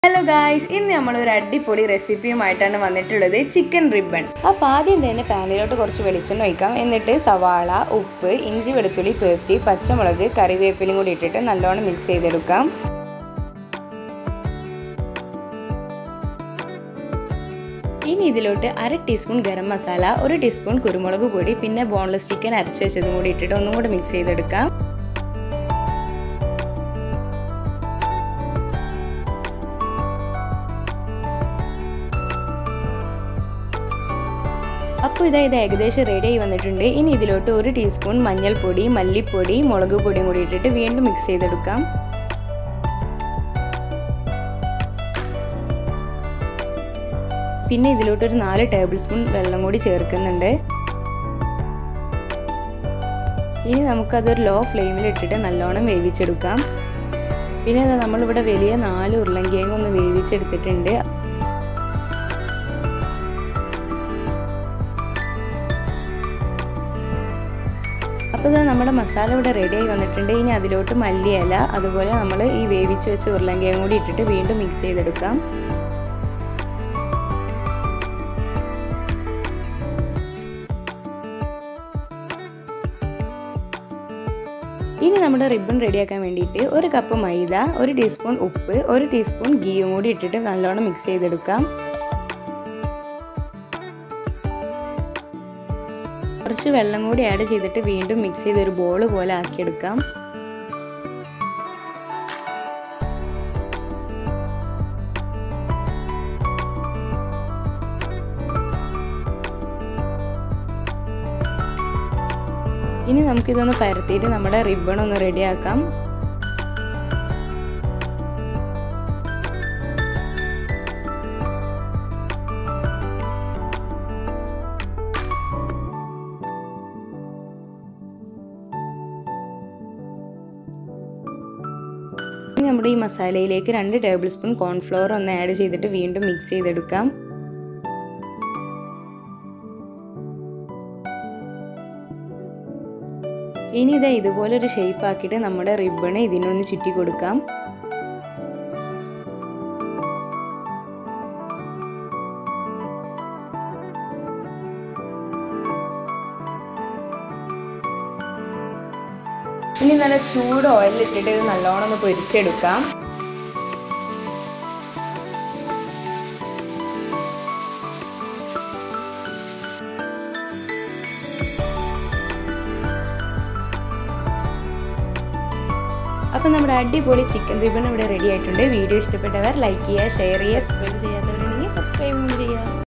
hello guys ഇന്ന് നമ്മൾ ഒരു അടിപൊളി റെസിപ്പിയുമായിട്ടാണ് വന്നിട്ടുള്ളത് ചിക്കൻ റിബൺ അപ്പോൾ ആദ്യം തന്നെ പാനിലോട്ട് കുറച്ച് വെളിച്ചെണ്ണ ഒഴിക്കാം എന്നിട്ട് സവാള ഉപ്പ് ഇഞ്ചി വെളുത്തുള്ളി പേസ്റ്റ് പച്ചമുളക് കറിവേപ്പിലും കൂടി ഇട്ടിട്ട് നല്ലോണം മിക്സ് ചെയ്തെടുക്കാം ഇനി ഇതിലോട്ട് അര ടീസ്പൂൺ ഗരം മസാല ഒരു ടീസ്പൂൺ കുരുമുളക് പൊടി പിന്നെ ബോൺലെസ് ചിക്കൻ അരച്ച് വെച്ചതും കൂടി ഇട്ടിട്ട് ഒന്നും കൂടി മിക്സ് ചെയ്തെടുക്കാം അപ്പോൾ ഇതാ ഇത് ഏകദേശം റെഡി ആയി വന്നിട്ടുണ്ട് ഇനി ഇതിലോട്ട് ഒരു ടീസ്പൂൺ മഞ്ഞൾപ്പൊടി മല്ലിപ്പൊടി മുളക് പൊടിയും കൂടി ഇട്ടിട്ട് വീണ്ടും മിക്സ് ചെയ്തെടുക്കാം പിന്നെ ഇതിലോട്ട് ഒരു നാല് ടേബിൾ സ്പൂൺ വെള്ളം കൂടി ചേർക്കുന്നുണ്ട് ഇനി നമുക്കതൊരു ലോ ഫ്ലെയിമിൽ ഇട്ടിട്ട് നല്ലോണം വേവിച്ചെടുക്കാം പിന്നെ നമ്മളിവിടെ വലിയ നാല് ഉരുളങ്കിഴങ്ങ് ഒന്ന് വേവിച്ചെടുത്തിട്ടുണ്ട് അപ്പോൾ ഇത് നമ്മുടെ മസാല ഇവിടെ റെഡിയായി വന്നിട്ടുണ്ട് ഇനി അതിലോട്ട് മല്ലിയില അതുപോലെ നമ്മൾ ഈ വേവിച്ച് വെച്ച ഉരുളങ്കിഴങ്ങ് കൂടി ഇട്ടിട്ട് വീണ്ടും മിക്സ് ചെയ്തെടുക്കാം ഇനി നമ്മുടെ റിബൺ റെഡിയാക്കാൻ വേണ്ടിയിട്ട് ഒരു കപ്പ് മൈദ ഒരു ടീസ്പൂൺ ഉപ്പ് ഒരു ടീസ്പൂൺ ഗീയും കൂടി ഇട്ടിട്ട് നല്ലോണം മിക്സ് ചെയ്തെടുക്കാം കുറച്ച് വെള്ളം കൂടി ആഡ് ചെയ്തിട്ട് വീണ്ടും മിക്സ് ചെയ്ത് ഒരു ബോൾ പോലെ ആക്കിയെടുക്കാം ഇനി നമുക്കിതൊന്ന് പരത്തിയിട്ട് നമ്മുടെ റിബൺ ഒന്ന് റെഡിയാക്കാം ഇനി നമ്മുടെ ഈ മസാലയിലേക്ക് രണ്ട് ടേബിൾ സ്പൂൺ കോൺഫ്ലവർ ഒന്ന് ആഡ് ചെയ്തിട്ട് വീണ്ടും മിക്സ് ചെയ്തെടുക്കാം ഇനി ഇതാ ഇതുപോലെ ഒരു ഷേപ്പ് ആക്കിയിട്ട് നമ്മുടെ റിബണ് ഇതിനൊന്ന് ചുറ്റി കൊടുക്കാം ഇനി നല്ല ചൂട് ഓയിലിട്ടിട്ട് ഇത് നല്ലോണം ഒന്ന് പൊരിച്ചെടുക്കാം അപ്പോൾ നമ്മുടെ അടിപൊളി ചിക്കൻ റിബൺ ഇവിടെ റെഡി ആയിട്ടുണ്ട് വീഡിയോ ഇഷ്ടപ്പെട്ടവർ ലൈക്ക് ചെയ്യുക ഷെയർ ചെയ്യുക സബ്സ്ക്രൈബ് ചെയ്യാത്ത